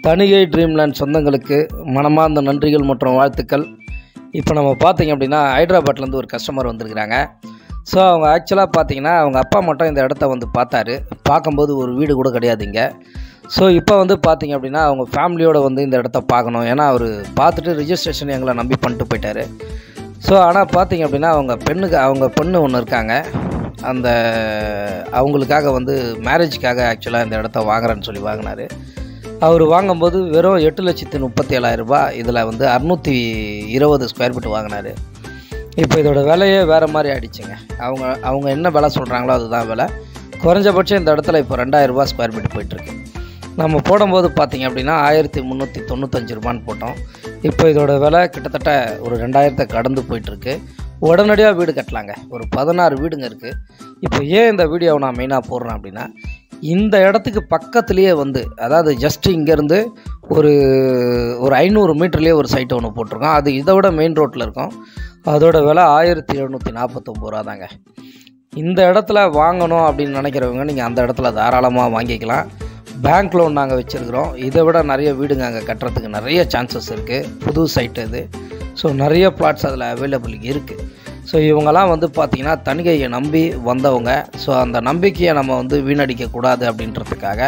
Thanigai Dreamland சொந்தங்களுக்கு மனமார்ந்த நன்றிகள் மற்றும் வாழ்த்துக்கள் இப்போ நம்ம பார்த்தீங்க அப்படின்னா ஹைதராபாத்லேருந்து ஒரு கஸ்டமர் வந்திருக்கிறாங்க ஸோ அவங்க ஆக்சுவலாக பார்த்தீங்கன்னா அவங்க அப்பா மட்டும் இந்த இடத்த வந்து பார்த்தாரு பார்க்கும்போது ஒரு வீடு கூட கிடையாது இங்கே ஸோ இப்போ வந்து பார்த்தீங்க அப்படின்னா அவங்க ஃபேமிலியோடு வந்து இந்த இடத்த பார்க்கணும் ஏன்னா அவர் பார்த்துட்டு ரிஜிஸ்ட்ரேஷன் எங்களை நம்பி பண்ணிட்டு போயிட்டாரு ஸோ ஆனால் பார்த்தீங்க அப்படின்னா அவங்க பெண்ணுக்கு அவங்க பெண்ணு ஒன்று இருக்காங்க அந்த அவங்களுக்காக வந்து மேரேஜுக்காக ஆக்சுவலாக இந்த இடத்த வாங்குறேன்னு சொல்லி வாங்கினாரு அவர் வாங்கும்போது வெறும் எட்டு லட்சத்தி முப்பத்தி ஏழாயிரம் ரூபாய் இதில் வந்து அறுநூற்றி இருபது ஸ்கொயர் ஃபீட் வாங்கினாரு இப்போ இதோட விலையே வேறு மாதிரி ஆயிடுச்சுங்க அவங்க அவங்க என்ன விலை சொல்கிறாங்களோ அதுதான் விலை குறைஞ்சபட்சம் இந்த இடத்துல இப்போ ரெண்டாயிரம் ரூபாய் ஸ்கொயர் ஃபீட் போயிட்டுருக்கு நம்ம போடும்போது பார்த்தீங்க அப்படின்னா ஆயிரத்தி முந்நூற்றி தொண்ணூத்தஞ்சு ரூபான்னு போட்டோம் இப்போ இதோட விலை கிட்டத்தட்ட ஒரு ரெண்டாயிரத்தை கடந்து போயிட்டுருக்கு உடனடியாக வீடு கட்டலாங்க ஒரு பதினாறு வீடுங்க இருக்குது இப்போ ஏன் இந்த வீடியோவை நான் மெயினாக போடுறேன் அப்படின்னா இந்த இடத்துக்கு பக்கத்துலேயே வந்து அதாவது ஜஸ்ட் இங்கேருந்து ஒரு ஒரு ஐநூறு மீட்டர்லேயே ஒரு சைட் ஒன்று போட்டிருக்கோம் அது இதை விட மெயின் ரோட்டில் இருக்கும் அதோட விலை ஆயிரத்தி எழுநூற்றி நாற்பத்தொம்பது ரூபா தாங்க இந்த இடத்துல வாங்கணும் அப்படின்னு நினைக்கிறவங்க நீங்கள் அந்த இடத்துல தாராளமாக வாங்கிக்கலாம் பேங்க் லோன் நாங்கள் வச்சுருக்கிறோம் இதை விட நிறைய வீடுங்க அங்கே கட்டுறதுக்கு நிறைய சான்சஸ் இருக்குது புது சைட்டு இது ஸோ நிறைய பிளாட்ஸ் அதில் அவைலபிள் இருக்குது ஸோ இவங்கெல்லாம் வந்து பார்த்திங்கன்னா தணிகையை நம்பி வந்தவங்க ஸோ அந்த நம்பிக்கையை நம்ம வந்து வீணடிக்கக்கூடாது அப்படின்றதுக்காக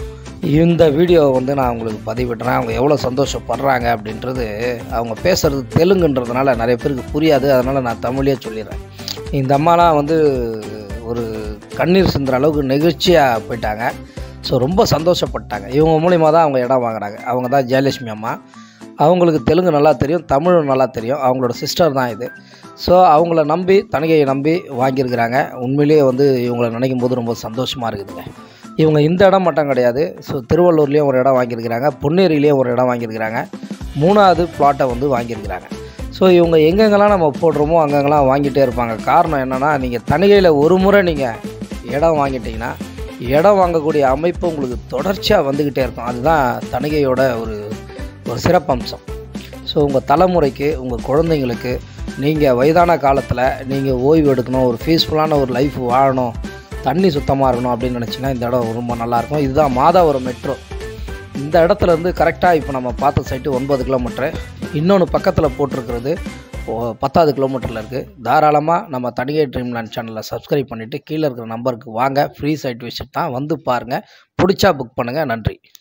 இந்த வீடியோவை வந்து நான் உங்களுக்கு பதிவிடுறேன் அவங்க எவ்வளோ சந்தோஷப்படுறாங்க அப்படின்றது அவங்க பேசுகிறது தெலுங்குன்றதுனால நிறைய பேருக்கு புரியாது அதனால் நான் தமிழே சொல்லிடுறேன் இந்த அம்மாலாம் வந்து ஒரு கண்ணீர் சிந்துற அளவுக்கு நெகிழ்ச்சியாக போயிட்டாங்க ஸோ ரொம்ப சந்தோஷப்பட்டாங்க இவங்க மூலிமா தான் அவங்க இடம் வாங்குறாங்க அவங்க தான் ஜெயலட்சுமி அம்மா அவங்களுக்கு தெலுங்கு நல்லா தெரியும் தமிழும் நல்லா தெரியும் அவங்களோட சிஸ்டர் தான் இது ஸோ அவங்கள நம்பி தணிகையை நம்பி வாங்கியிருக்கிறாங்க உண்மையிலேயே வந்து இவங்களை நினைக்கும் போது ரொம்ப சந்தோஷமாக இருக்குதுங்க இவங்க இந்த இடம் மட்டும் கிடையாது ஸோ திருவள்ளூர்லேயும் ஒரு இடம் வாங்கியிருக்கிறாங்க பொன்னேரியிலையும் ஒரு இடம் வாங்கியிருக்கிறாங்க மூணாவது பிளாட்டை வந்து வாங்கியிருக்கிறாங்க ஸோ இவங்க எங்கெங்கெல்லாம் நம்ம போடுறோமோ அங்கங்கெல்லாம் வாங்கிட்டே இருப்பாங்க காரணம் என்னென்னா நீங்கள் தணிகையில் ஒரு முறை நீங்கள் இடம் வாங்கிட்டீங்கன்னா இடம் வாங்கக்கூடிய அமைப்பு உங்களுக்கு தொடர்ச்சியாக வந்துக்கிட்டே இருக்கும் அதுதான் தணிகையோட ஒரு ஒரு சிறப்பம்சம் ஸோ உங்கள் தலைமுறைக்கு உங்கள் குழந்தைங்களுக்கு நீங்கள் வயதான காலத்தில் நீங்கள் ஓய்வு எடுக்கணும் ஒரு பீஸ்ஃபுல்லான ஒரு லைஃப் வாழணும் தண்ணி சுத்தமாக இருக்கணும் அப்படின்னு நினச்சிங்கன்னா இந்த இடம் ரொம்ப நல்லாயிருக்கும் இதுதான் மாதாவரம் மெட்ரோ இந்த இடத்துல இருந்து கரெக்டாக இப்போ நம்ம பார்த்த சைட்டு ஒன்பது கிலோமீட்ரு இன்னொன்று பக்கத்தில் போட்டிருக்கிறது ஓ- பத்தாவது கிலோமீட்டரில் இருக்குது தாராளமாக நம்ம தனிகை ட்ரீம்லேண்ட் சேனலை சப்ஸ்கிரைப் பண்ணிவிட்டு கீழே இருக்கிற நம்பருக்கு வாங்க ஃப்ரீ சைட் விசிட் தான் வந்து பாருங்கள் பிடிச்சா புக் பண்ணுங்கள் நன்றி